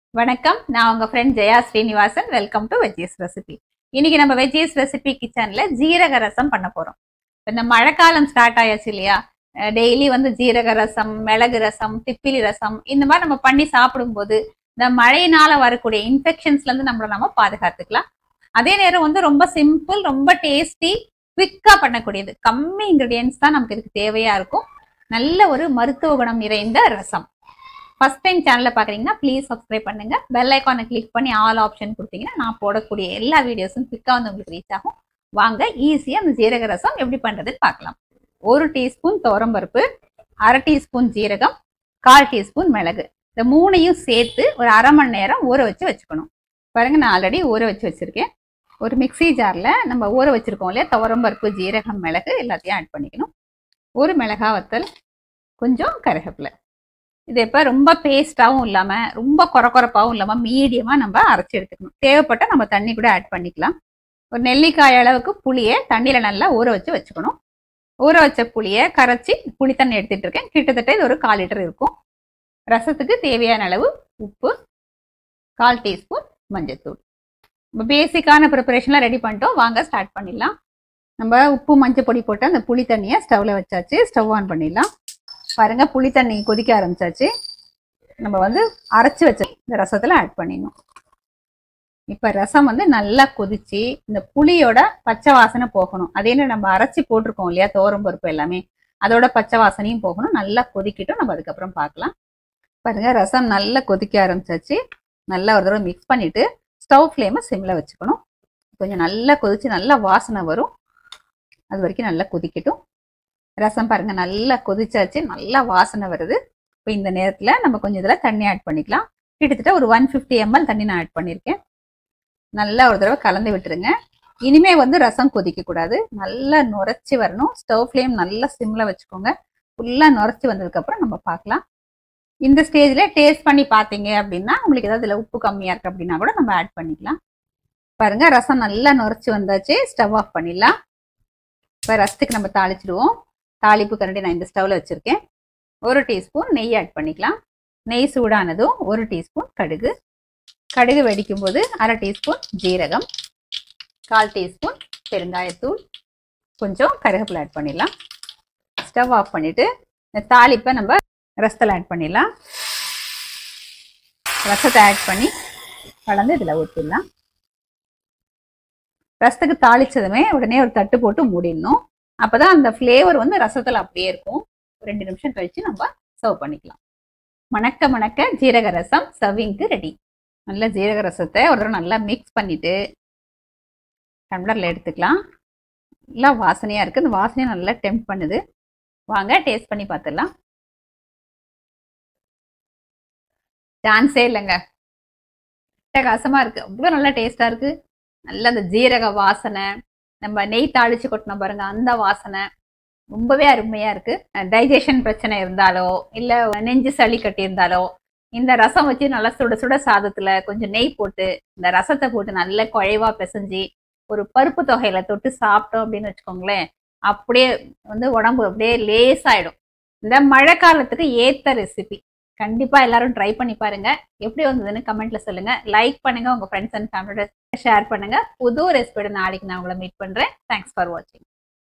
வணக்கம் நான் உங்க friend Jaya Srinivasan welcome to veggies recipe இன்னைக்கு நம்ம வெஜ்ஜீஸ் ரெசிபி கிச்சன்ல ஜீரக ரசம் பண்ண போறோம் இப்ப இந்த மழைக்காலம் ஸ்டார்ட் ஆயாச்சு இல்லையா டெய்லி வந்து ஜீரக ரசம் மிளகு ரசம் திப்பிலி ரசம் இந்த மாதிரி நம்ம பண்ணி சாப்பிடும்போது இந்த மழையினால வரக்கூடிய இன்ஃபெக்ஷன்ஸ்ல இருந்து நம்மளை நம்ம பாதுகாத்துக்கலாம் அதே நேரம் வந்து ரொம்ப சிம்பிள் ரொம்ப டேஸ்டி குவிக்கா பண்ணக்கூடியது கம்மி இன்கிரீடியன்ஸ் தான் நமக்கு இதுக்கு தேவையா இருக்கும் நல்ல ஒரு மருத்துவ குணம் நிறைந்த ரசம் ஃபர்ஸ்ட் டைம் சேனலை பார்க்குறீங்கன்னா ப்ளீஸ் சப்ஸ்கிரைப் பண்ணுங்க பெல் ஐக்கானை கிளிக் பண்ணி ஆல் ஆப்ஷன் கொடுத்தீங்கன்னா நான் போடக்கூடிய எல்லா வீடியோஸும் குவிக்காக வந்து உங்களுக்கு ரீச் ஆகும் வாங்க ஈஸியாக அந்த ஜீரக ரசம் எப்படி பண்ணுறதுன்னு பார்க்கலாம் ஒரு டீஸ்பூன் துவரம்பருப்பு அரை டீஸ்பூன் ஜீரகம் கால் டீஸ்பூன் மிளகு இந்த மூணையும் சேர்த்து ஒரு அரை மணி நேரம் ஊற வச்சு வச்சுக்கணும் பாருங்க நான் ஆல்ரெடி ஊற வச்சு வச்சுருக்கேன் ஒரு மிக்ஸி ஜாரில் நம்ம ஊற வச்சுருக்கோம் இல்லையா துவரம்பருப்பு ஜீரகம் மிளகு எல்லாத்தையும் ஆட் பண்ணிக்கணும் ஒரு மிளகா வத்தல் கொஞ்சம் கருவேப்பிலை இது இப்போ ரொம்ப பேஸ்டாகவும் இல்லாமல் ரொம்ப குறை குறைப்பாகவும் இல்லாமல் மீடியமாக நம்ம அரைச்சி எடுத்துக்கணும் தேவைப்பட்டால் நம்ம தண்ணி கூட ஆட் பண்ணிக்கலாம் ஒரு நெல்லிக்காய் அளவுக்கு புளியை தண்ணியில் நல்லா ஊற வச்சு வச்சுக்கணும் ஊற வச்ச புளியை கரைச்சி புளி தண்ணி எடுத்துட்டு இருக்கேன் கிட்டத்தட்ட இது ஒரு கால் லிட்டர் இருக்கும் ரசத்துக்கு தேவையான அளவு உப்பு கால் டீஸ்பூன் மஞ்சத்தூள் நம்ம பேசிக்கான ப்ரிப்பரேஷன்லாம் ரெடி பண்ணிட்டோம் வாங்க ஸ்டார்ட் பண்ணிடலாம் நம்ம உப்பு மஞ்சள் பொடி போட்டு அந்த புளி தண்ணியை ஸ்டவ்வில் வச்சாச்சு ஸ்டவ் ஆன் பண்ணிடலாம் பாருங்க புளி தண்ணி கொதிக்க ஆரம்பிச்சாச்சு நம்ம வந்து அரைச்சி வச்ச இந்த ரசத்தில் ஆட் பண்ணிடணும் இப்போ ரசம் வந்து நல்லா கொதிச்சு இந்த புளியோட பச்சை வாசனை போகணும் அதே நம்ம அரைச்சி போட்டிருக்கோம் இல்லையா தோரம் பருப்பு எல்லாமே அதோட பச்சை வாசனையும் போகணும் நல்லா கொதிக்கிட்டும் நம்ம அதுக்கப்புறம் பார்க்கலாம் பாருங்க ரசம் நல்லா கொதிக்க ஆரம்பிச்சாச்சு நல்லா ஒரு தடவை மிக்ஸ் பண்ணிட்டு ஸ்டவ் ஃப்ளேமை சிம்மில் வச்சுக்கணும் கொஞ்சம் நல்லா கொதிச்சு நல்லா வாசனை வரும் அது வரைக்கும் நல்லா கொதிக்கட்டும் ரசம் பாருங்க நல்லா கொதிச்சாச்சு நல்லா வாசனை வருது இப்போ இந்த நேரத்தில் நம்ம கொஞ்சம் இதில் தண்ணி ஆட் பண்ணிக்கலாம் கிட்டத்தட்ட ஒரு ஒன் ஃபிஃப்டி எம்எல் தண்ணி நான் ஆட் பண்ணியிருக்கேன் நல்லா ஒரு தடவை கலந்து விட்டுருங்க இனிமே வந்து ரசம் கொதிக்க கூடாது நல்லா நுரைச்சி வரணும் ஸ்டவ் ஃப்ளேம் நல்லா சிம்மில் வச்சுக்கோங்க ஃபுல்லாக நுரைச்சி வந்ததுக்கப்புறம் நம்ம பார்க்கலாம் இந்த ஸ்டேஜில் டேஸ்ட் பண்ணி பார்த்தீங்க அப்படின்னா உங்களுக்கு ஏதாவது இதில் உப்பு கம்மியாக இருக்குது அப்படின்னா கூட நம்ம ஆட் பண்ணிக்கலாம் பாருங்க ரசம் நல்லா நுரைச்சி வந்தாச்சு ஸ்டவ் ஆஃப் பண்ணிடலாம் இப்போ ரசத்துக்கு நம்ம தாளிச்சிடுவோம் தாளிப்பு கரண்டி நான் இந்த ஸ்டவ்வில் வச்சுருக்கேன் ஒரு டீஸ்பூன் நெய் ஆட் பண்ணிக்கலாம் நெய் சூடானதும் ஒரு டீஸ்பூன் கடுகு கடுகு வெடிக்கும் போது அரை டீஸ்பூன் ஜீரகம் கால் டீஸ்பூன் பெருங்காயத்தூள் கொஞ்சம் கருவேப்பிலை ஆட் பண்ணிடலாம் ஸ்டவ் ஆஃப் பண்ணிவிட்டு இந்த தாளிப்பை நம்ம ரசத்தில் ஆட் பண்ணிடலாம் ரசத்தை ஆட் பண்ணி கலந்து இதில் ஊற்றிடலாம் ரசத்துக்கு தாளிச்சதுமே உடனே ஒரு தட்டு போட்டு மூடிடணும் அப்பதான் அந்த ஃப்ளேவர் வந்து ரசத்தில் அப்படியே இருக்கும் ரெண்டு நிமிஷம் கழிச்சு நம்ம சர்வ் பண்ணிக்கலாம் மணக்க மணக்க ஜீரக ரசம் சர்விங்க்கு ரெடி நல்ல ஜீரக ரசத்தை ஒரு தடவை நல்லா மிக்ஸ் பண்ணிட்டு டம்ளரில் எடுத்துக்கலாம் நல்லா வாசனையாக இருக்குது இந்த வாசனையை நல்லா டெம்ப் பண்ணுது வாங்க டேஸ்ட் பண்ணி பார்த்துடலாம் சான்ஸே இல்லைங்க காசமாக இருக்குது அவ்வளோ நல்லா டேஸ்ட்டாக இருக்குது நல்ல அந்த ஜீரக வாசனை நம்ம நெய் தாளிச்சு கொட்டின பாருங்க அந்த வாசனை ரொம்பவே அருமையா இருக்கு டைஜஷன் பிரச்சனை இருந்தாலோ இல்ல நெஞ்சு சளி கட்டி இருந்தாலோ இந்த ரசம் வச்சு நல்லா சுட சுட சாதத்துல கொஞ்சம் நெய் போட்டு இந்த ரசத்தை போட்டு நல்ல குழைவா பிசைஞ்சு ஒரு பருப்பு தொகையில தொட்டு சாப்பிட்டோம் அப்படின்னு வச்சுக்கோங்களேன் அப்படியே வந்து உடம்பு அப்படியே லேசாயிடும் இந்த மழை காலத்துக்கு ஏத்த ரெசிபி கண்டிப்பா எல்லாரும் ட்ரை பண்ணி பாருங்க எப்படி வந்ததுன்னு கமெண்ட்ல சொல்லுங்க லைக் பண்ணுங்க உங்க ஃப்ரெண்ட்ஸ் அண்ட் ஃபேமிலியோட ஷேர் பண்ணுங்க புது ரெசிபியோட நாளைக்கு நான் உங்களை மீட் பண்றேன் தேங்க்ஸ் ஃபார் வாட்சிங்